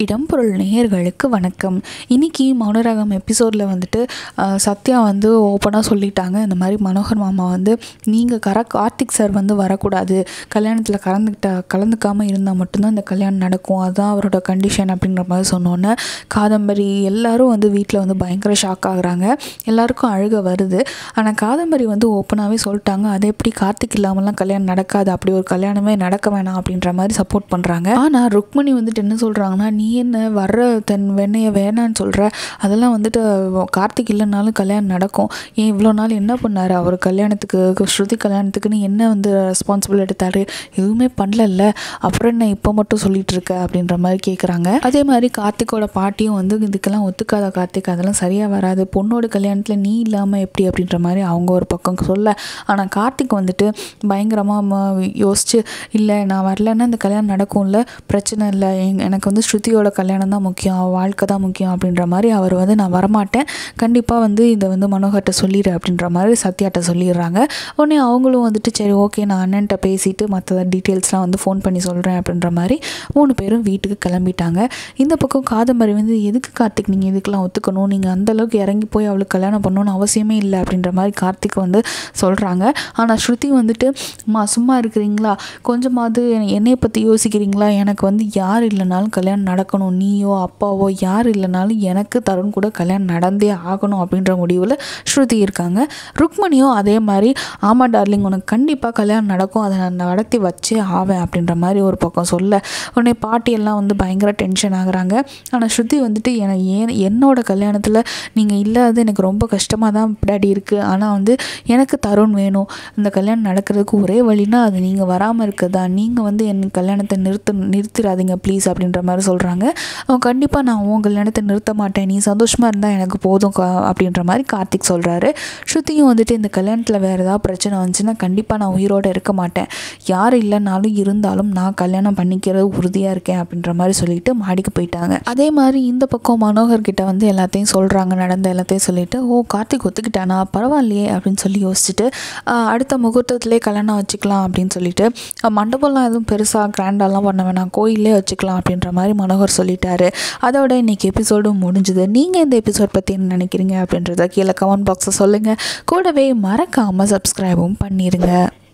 இடம்பொருள் நேயர்களுக்கு வணக்கம் இன்னைக்கு மௌனராகம் எபிசோடில் வந்துட்டு அஹ், சத்யா வந்து ஓப்பனாக சொல்லிட்டாங்க இந்த மாதிரி மனோகர் மாமா வந்து நீங்கள் கர கார்த்திக் சார் வந்து வரக்கூடாது கல்யாணத்தில் கலந்துக்கிட்ட கலந்துக்காமல் இருந்தால் மட்டும்தான் இந்த கல்யாணம் நடக்கும் அதுதான் அவரோட கண்டிஷன் அப்படின்ற மாதிரி சொன்னோன்னே காதம்பரி எல்லாரும் வந்து வீட்டில் வந்து பயங்கர ஷாக் ஆகுறாங்க எல்லாருக்கும் அழுக வருது ஆனால் காதம்பரி வந்து ஓப்பனாகவே சொல்லிட்டாங்க அது எப்படி கார்த்திக் இல்லாமலாம் கல்யாணம் நடக்காது அப்படி ஒரு கல்யாணமே நடக்க வேணாம் அப்படின்ற மாதிரி சப்போர்ட் பண்ணுறாங்க ஆனால் ருக்மணி வந்துட்டு என்ன சொல்கிறாங்கன்னா நீ என்ன வர்ற தன் வெண்ணையை வேணான்னு சொல்கிற அதெல்லாம் வந்துட்டு கார்த்திக் இல்லைனாலும் கல்யாணம் நடக்கும் ஏன் இவ்வளோ நாள் என்ன பண்ணார் அவர் கல்யாணத்துக்கு ஸ்ருதி கல்யாணத்துக்கு நீ என்ன வந்து ரெஸ்பான்சிபிள் எடுத்தாரு எதுவுமே பண்ணலல்ல அப்புறம் என்ன இப்போ மட்டும் சொல்லிட்டு இருக்க அப்படின்ற மாதிரி கேட்குறாங்க அதே மாதிரி கார்த்திக்கோட பாட்டியும் வந்து இதுக்கெல்லாம் ஒத்துக்காத கார்த்திக் அதெல்லாம் சரியாக வராது பொண்ணோட கல்யாணத்தில் நீ இல்லாமல் எப்படி அப்படின்ற மாதிரி அவங்க ஒரு பக்கம் சொல்ல ஆனால் கார்த்திக் வந்துட்டு பயங்கரமாக யோசிச்சு இல்லை நான் வரலன்னா இந்த கல்யாணம் நடக்கும்ல பிரச்சனை இல்லை எங் எனக்கு வந்து ஸ்ருதியோட கல்யாணம் தான் முக்கியம் அவ வாழ்க்கை தான் முக்கியம் அப்படின்ற மாதிரி அவர் வந்து நான் வரமாட்டேன் கண்டிப்பாக வந்து இதை வந்து மனோகர்கிட்ட சொல்லிடு அப்படின்ற மாதிரி சத்யாட்ட சொல்லிடுறாங்க உடனே அவங்களும் வந்துட்டு சரி ஓகே நான் அண்ணன்ட்ட பேசிட்டு மற்ற டீட்டெயில்ஸ்லாம் வந்து ஃபோன் பண்ணி சொல்கிறேன் அப்படின்ற மாதிரி மூணு பேரும் வீட்டுக்கு கிளம்பிட்டாங்க இந்த பக்கம் காதம்பரி வந்து எதுக்கு கார்த்திக் நீங்கள் இதுக்கெல்லாம் ஒத்துக்கணும் நீங்கள் அந்தளவுக்கு இறங்கி போய் அவளுக்கு கல்யாணம் பண்ணணும்னு அவசியமே இல்லை அப்படின்ற மாதிரி கார்த்திக் வந்து சொல்கிறாங்க ஆனால் ஸ்ருதி வந்துட்டு அம்மா சும்மா இருக்கிறீங்களா கொஞ்சமாவது என்னை- என்னைய பற்றி யோசிக்கிறீங்களா எனக்கு வந்து யார் இல்லைனாலும் கல்யாணம் நடக்கணும் நீயோ அப்பாவோ யார் இல்லைனாலும் எனக்கு தருண் கூட கல்யாணம் நடந்தே ஆகணும் அப்படின்ற முடிவில் ஸ்ருதி இருக்காங்க ருக்மணியும் அதே மாதிரி ஆமாம் டார்லிங் உனக்கு கண்டிப்பாக கல்யாணம் நடக்கும் அதை நான் நடத்தி வச்சே ஆவேன் அப்படின்ற மாதிரி ஒரு பக்கம் சொல்ல உடனே பாட்டியெல்லாம் வந்து பயங்கர டென்ஷன் ஆகுறாங்க ஆனால் ஸ்ருதி வந்துட்டு என ஏன் என்னோட கல்யாணத்தில் நீங்கள் இல்லாதது எனக்கு ரொம்ப கஷ்டமாக தான் டாடி இருக்குது ஆனால் வந்து எனக்கு தருண் வேணும் இந்த கல்யாணம் நடக்கிறதுக்கு ஒரே வழினா அது நீங்கள் வராமல் இருக்கதா நீங்கள் வந்து என் கல்யாணத்தை நிறுத்த நிறுத்திடாதீங்க ப்ளீஸ் அப்படின்ற மாதிரி சொல்கிறாங்க அவன் கண்டிப்பாக நான் உன் கல்யாணத்தை நிறுத்த மாட்டேன் நீ சந்தோஷமாக இருந்தால் எனக்கு போதும் கா- அப்படின்ற மாதிரி கார்த்திக் சொல்கிறாரு ஸ்ருதியும் வந்துட்டு இந்த கல்யாணத்தில் வேறு ஏதாவது பிரச்சனை வந்துச்சுன்னா கண்டிப்பாக நான் உயிரோடு இருக்க மாட்டேன் யார் இல்லைனாலும் இருந்தாலும் நான் கல்யாணம் பண்ணிக்கிறது உறுதியாக இருக்கேன் அப்படின்ற மாதிரி சொல்லிட்டு மாடிக்கு போயிட்டாங்க அதே மாதிரி இந்த பக்கம் மனோகர் கிட்ட வந்து எல்லாத்தையும் சொல்கிறாங்க நடந்த எல்லாத்தையும் சொல்லிட்டு ஓ கார்த்திக் ஒத்துக்கிட்டானா பரவாயில்லையே அப்படின்னு சொல்லி யோசிச்சுட்டு ஆஹ், அடுத்த முகூர்த்தத்திலே கல்யாணம் வச்சுக்கலாம் அப்படின்னு சொல்லிட்டு அஹ், மண்டபம்லாம் எதுவும் பெருசாக கிராண்டாலாம் பண்ண வேணாம் கோயிலே வச்சுக்கலாம் அப்படின்ற மாதிரி மனோகர் சொல்லிட்டாரு அதோட இன்னைக்கு எபிசோடும் முடிஞ்சுது நீங்கள் இந்த எபிசோட் பற்றி என்ன நினைக்கிறீங்க அப்படின்றத கீழே கமெண்ட் பாக்ஸில் சொல்லுங்கள் கூடவே மறக்காமல் சப்ஸ்கிரைபும் பண்ணிடுங்க